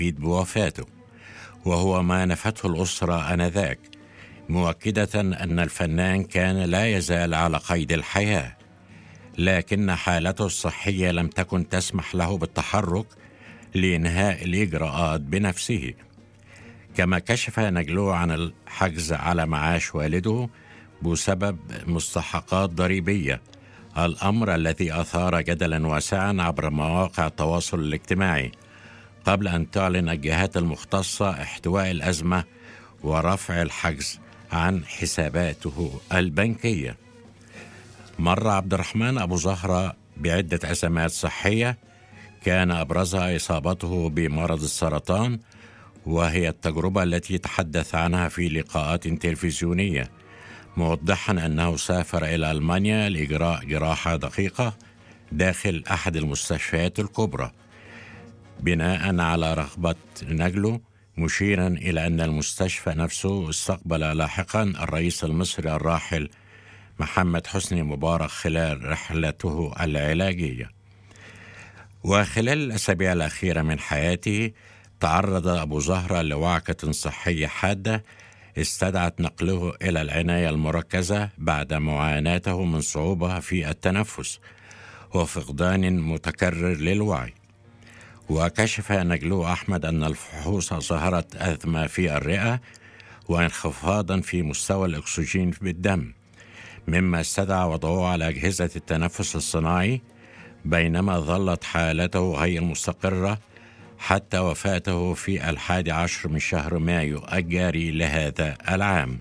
التأبيد بوفاته وهو ما نفته الأسرة آنذاك مؤكدة أن الفنان كان لا يزال على قيد الحياة لكن حالته الصحية لم تكن تسمح له بالتحرك لإنهاء الإجراءات بنفسه كما كشف نجلو عن الحجز على معاش والده بسبب مستحقات ضريبيه الامر الذي اثار جدلا واسعا عبر مواقع التواصل الاجتماعي قبل ان تعلن الجهات المختصه احتواء الازمه ورفع الحجز عن حساباته البنكيه مر عبد الرحمن ابو زهره بعده ازمات صحيه كان ابرزها اصابته بمرض السرطان وهي التجربه التي تحدث عنها في لقاءات تلفزيونيه موضحا انه سافر الى المانيا لاجراء جراحه دقيقه داخل احد المستشفيات الكبرى بناء على رغبه نجله مشيرا الى ان المستشفى نفسه استقبل لاحقا الرئيس المصري الراحل محمد حسني مبارك خلال رحلته العلاجيه وخلال الاسابيع الاخيره من حياته تعرض ابو زهره لوعكه صحيه حاده استدعت نقله الى العنايه المركزه بعد معاناته من صعوبه في التنفس وفقدان متكرر للوعي وكشف نجلو احمد ان الفحوص ظهرت ازمه في الرئه وانخفاضا في مستوى الاكسجين بالدم مما استدعى وضعه على اجهزه التنفس الصناعي بينما ظلت حالته غير مستقره حتى وفاته في الحادي عشر من شهر مايو الجاري لهذا العام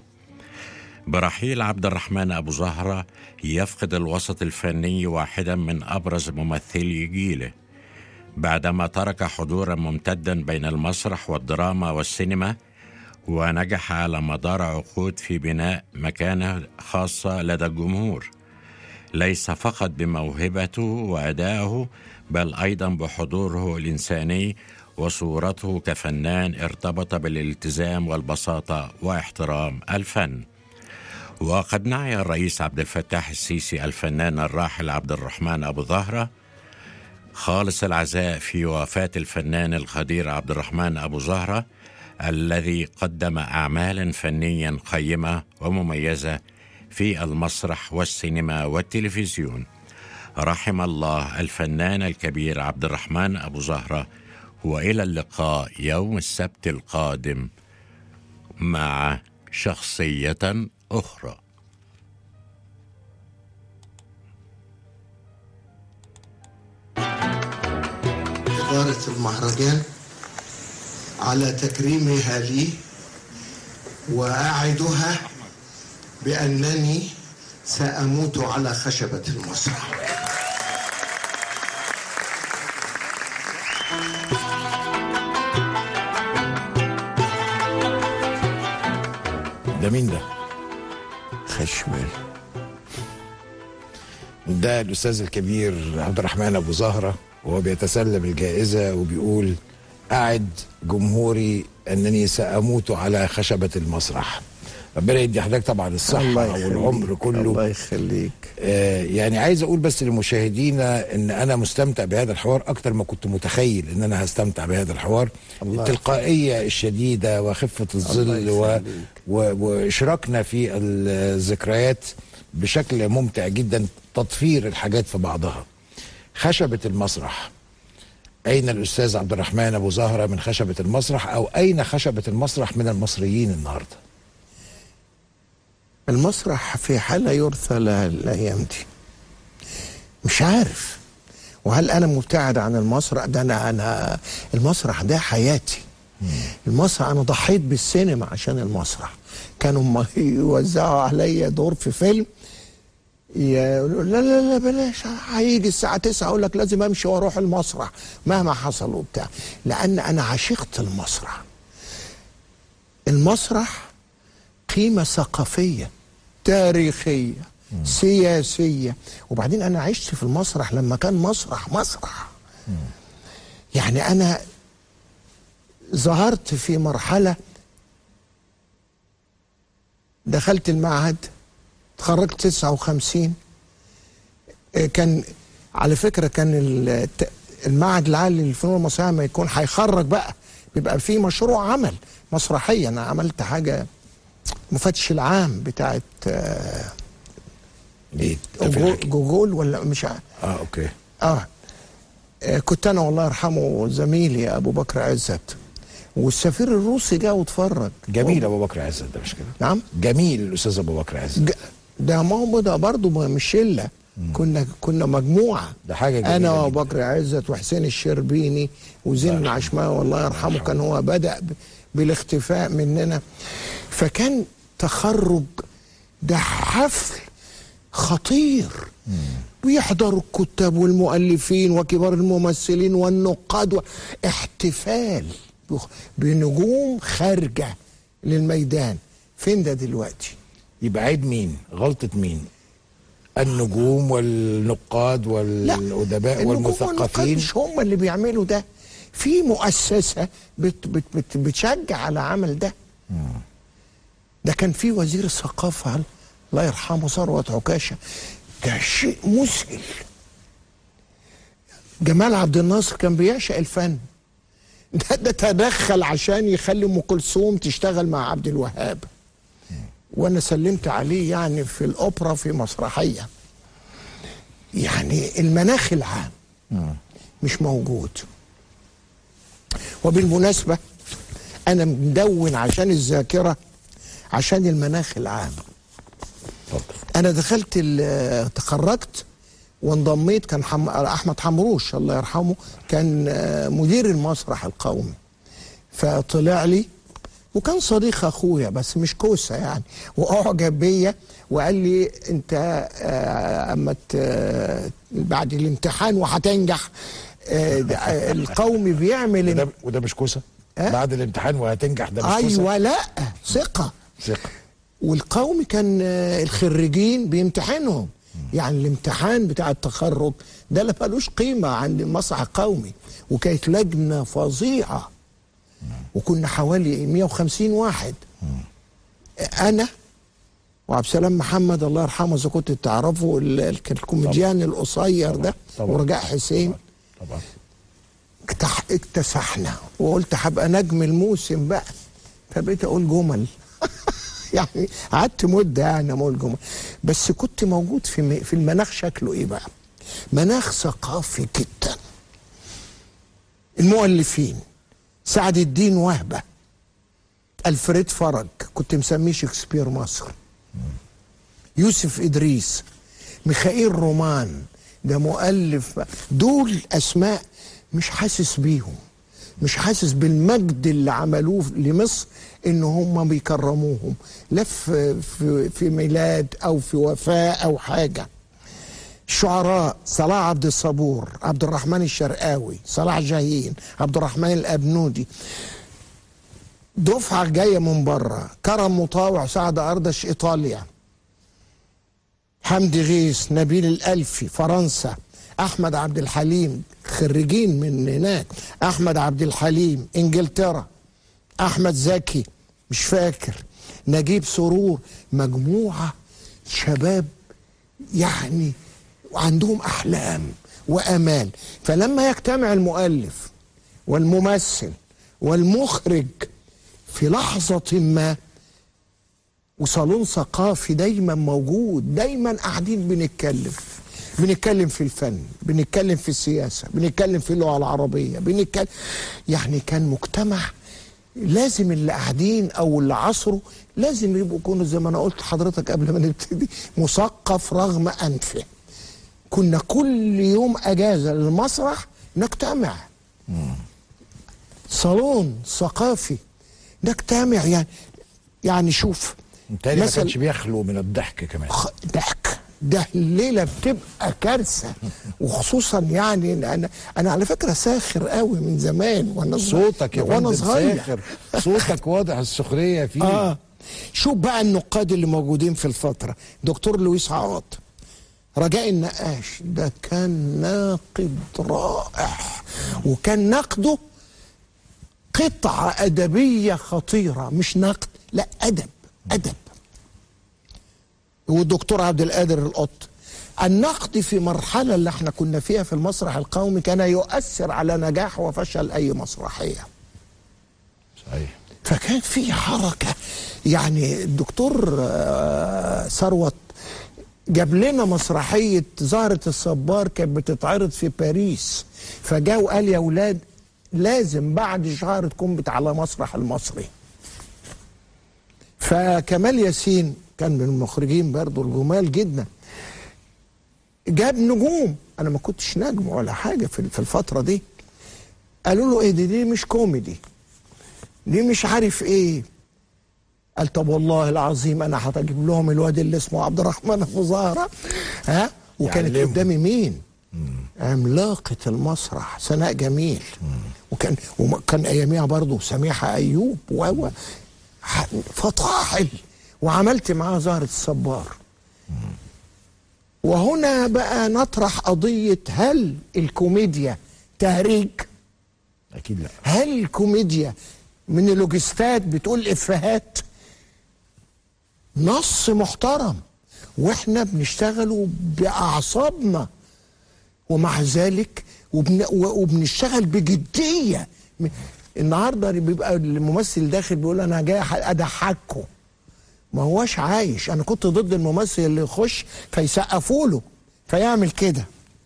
برحيل عبد الرحمن أبو زهرة يفقد الوسط الفني واحدا من أبرز ممثلي جيله بعدما ترك حضورا ممتدا بين المسرح والدراما والسينما ونجح على مدار عقود في بناء مكانه خاصة لدى الجمهور ليس فقط بموهبته وأدائه بل ايضا بحضوره الانساني وصورته كفنان ارتبط بالالتزام والبساطه واحترام الفن. وقد نعي الرئيس عبد الفتاح السيسي الفنان الراحل عبد الرحمن ابو ظهره خالص العزاء في وفاه الفنان القدير عبد الرحمن ابو زهره الذي قدم اعمالا فنيا قيمه ومميزه في المسرح والسينما والتلفزيون. رحم الله الفنان الكبير عبد الرحمن ابو زهره والى اللقاء يوم السبت القادم مع شخصيه اخرى إدارة المهرجان على تكريمها لي وأعدها بأنني سأموت على خشبة المسرح ده مين ده؟ خشمال ده الأستاذ الكبير عبد الرحمن أبو زهرة وهو بيتسلم الجائزة وبيقول أعد جمهوري أنني سأموت على خشبة المسرح ربنا يدي حضرتك طبعا الصحة والعمر كله الله يخليك آه يعني عايز أقول بس لمشاهدينا أن أنا مستمتع بهذا الحوار أكتر ما كنت متخيل أن أنا هستمتع بهذا الحوار الله التلقائية الشديدة وخفة الظل و... يخليك. و... وإشراكنا في الذكريات بشكل ممتع جدا تطفير الحاجات في بعضها خشبة المسرح أين الأستاذ عبد الرحمن أبو زهرة من خشبة المسرح أو أين خشبة المسرح من المصريين النهاردة المسرح في حالة يرثى لها الأيام دي مش عارف وهل أنا مبتعد عن المسرح ده أنا أنا المسرح ده حياتي المسرح أنا ضحيت بالسينما عشان المسرح كانوا ما يوزعوا عليا دور في فيلم يقولوا لا لا لا بلاش هيجي الساعة 9 أقول لك لازم أمشي وأروح المسرح مهما حصل وبتاع لأن أنا عشقت المسرح المسرح قيمة ثقافية تاريخية سياسية وبعدين أنا عشت في المسرح لما كان مسرح مسرح يعني أنا ظهرت في مرحلة دخلت المعهد اتخرجت 59 آه، كان على فكرة كان الت- المعهد العالي للفنون المسرحية ما يكون هيخرج بقى بيبقى في مشروع عمل مسرحيه انا عملت حاجه مفتش العام بتاعت آه، ايه جو- جوجول ولا مش عارف اه اوكي اه آه، كنت انا والله يرحمه زميلي ابو بكر عزت والسفير الروسي جه واتفرج جميل ابو بكر عزت ده مش كده نعم جميل الاستاذ ابو بكر عزت ج- ده ما هو ده برضه مش شله كنا كنا مجموعه ده حاجة جميلة انا جدا. وابو بكر عزت وحسين الشربيني وزين عشماوي الله يرحمه كان هو بدا ب- بالاختفاء مننا فكان تخرج ده حفل خطير ويحضروا الكتاب والمؤلفين وكبار الممثلين والنقاد و- احتفال بخ- بنجوم خارجه للميدان فين ده دلوقتي يبقى عيب مين غلطة مين النجوم والنقاد والأدباء النجوم والمثقفين والنقاد مش هم اللي بيعملوا ده في مؤسسة بت بت بت بتشجع على عمل ده ده كان في وزير الثقافة الله يرحمه ثروت عكاشة ده شيء مسهل جمال عبد الناصر كان بيعشق الفن ده ده تدخل عشان يخلي ام كلثوم تشتغل مع عبد الوهاب وانا سلمت عليه يعني في الاوبرا في مسرحيه يعني المناخ العام مش موجود وبالمناسبة أنا مدون عشان الذاكرة عشان المناخ العام اتفضل أنا دخلت ال- تخرجت وانضميت كان حم... أحمد حمروش الله يرحمه كان آه، مدير المسرح القومي فطلع لي وكان صديق اخويا بس مش كوسه يعني واعجب بيا وقال لي انت آه، اما ت- بعد الامتحان وهتنجح آه، ده- آه، القومي بيعمل وده, وده مش كوسة اه؟ بعد الامتحان وهتنجح ده مش كوسة ايوه لا ثقه ثقة والقومي كان آه، الخريجين بيمتحنهم يعني الامتحان بتاع التخرج ده لا ملوش قيمه عند المسرح القومي وكانت لجنه فظيعه وكنا حوالي 150 واحد انا وعبد السلام محمد الله يرحمه اذا كنت تعرفه ال- ال- الكوميديان القصير ده طبعاً. ورجاء حسين طبعا اكتح- اكتسحنا وقلت هبقى نجم الموسم بقى فبقيت اقول جمل يعني قعدت مده يعني اقول جمل بس كنت موجود في م- في المناخ شكله ايه بقى؟ مناخ ثقافي جدا المؤلفين سعد الدين وهبه الفريد فرج كنت مسميه شكسبير مصر يوسف ادريس ميخائيل رومان ده مؤلف دول اسماء مش حاسس بيهم مش حاسس بالمجد اللي عملوه لمصر ان هم بيكرموهم لا في في, في ميلاد او في وفاه او حاجه الشعراء صلاح عبد الصبور عبد الرحمن الشرقاوي صلاح جاهين عبد الرحمن الابنودي دفعه جايه من بره كرم مطاوع سعد اردش ايطاليا حمدي غيث نبيل الألفي فرنسا أحمد عبد الحليم خريجين من هناك أحمد عبد الحليم إنجلترا أحمد زكي مش فاكر نجيب سرور مجموعة شباب يعني عندهم أحلام وأمال فلما يجتمع المؤلف والممثل والمخرج في لحظة ما وصالون ثقافي دايما موجود دايما قاعدين بنتكلم بنتكلم في الفن بنتكلم في السياسة بنتكلم في اللغة العربية بنتكلم يعني كان مجتمع لازم اللي قاعدين او اللي عصره لازم يبقوا يكونوا زي ما انا قلت لحضرتك قبل ما نبتدي مثقف رغم انفه كنا كل يوم اجازه للمسرح نجتمع صالون ثقافي نجتمع يعني يعني شوف بالتالي ما مثل- كانش بيخلو من الضحك كمان خ- ضحك ده الليله بتبقى كارثه وخصوصا يعني إن انا انا على فكره ساخر قوي من زمان وانا صغير- صوتك يا وانا فندم صغير ساخر صوتك واضح السخرية فيه اه شوف بقى النقاد اللي موجودين في الفتره دكتور لويس عوض رجاء النقاش ده كان ناقد رائع وكان نقده قطعه ادبيه خطيره مش نقد لا ادب ادب والدكتور عبد القادر القط النقد في مرحلة اللي احنا كنا فيها في المسرح القومي كان يؤثر على نجاح وفشل أي مسرحية فكان في حركه يعني الدكتور آه، ثروت جاب لنا مسرحيه زهره الصبار كانت بتتعرض في باريس فجاء وقال يا اولاد لازم بعد شهر تكون بت على مسرح المصري فكمال ياسين كان من المخرجين برضو الجمال جدا جاب نجوم انا ما كنتش نجم ولا حاجه في في الفتره دي قالوا له ايه دي دي مش كوميدي دي مش عارف ايه قال طب والله العظيم انا هجيب لهم الواد اللي اسمه عبد الرحمن ابو زهره ها وكانت يعلمهم. قدامي مين عملاقة المسرح سناء جميل وكان وكان اياميها برضه سميحة ايوب و ح- فطاحل وعملت معاه زهرة الصبار وهنا بقى نطرح قضية هل الكوميديا تهريج اكيد لا هل الكوميديا من اللوجستات بتقول افيهات نص محترم واحنا بنشتغله باعصابنا ومع ذلك وبن و- وبنشتغل بجديه م- النهارده بيبقى الممثل داخل بيقول انا جاي ح- اضحككم ما هوش عايش انا كنت ضد الممثل اللي يخش فيسقفوا له فيعمل كده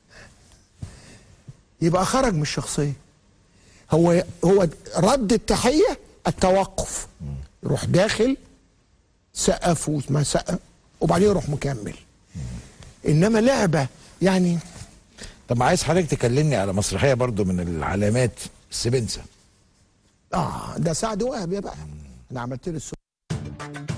يبقى خرج من الشخصيه هو هو رد التحيه التوقف يروح داخل سقفوا ما سقف وبعدين يروح مكمل انما لعبه يعني طب عايز حضرتك تكلمني على مسرحيه برضو من العلامات السبنسه اه ده سعد وهب يا بقى انا عملت له السؤال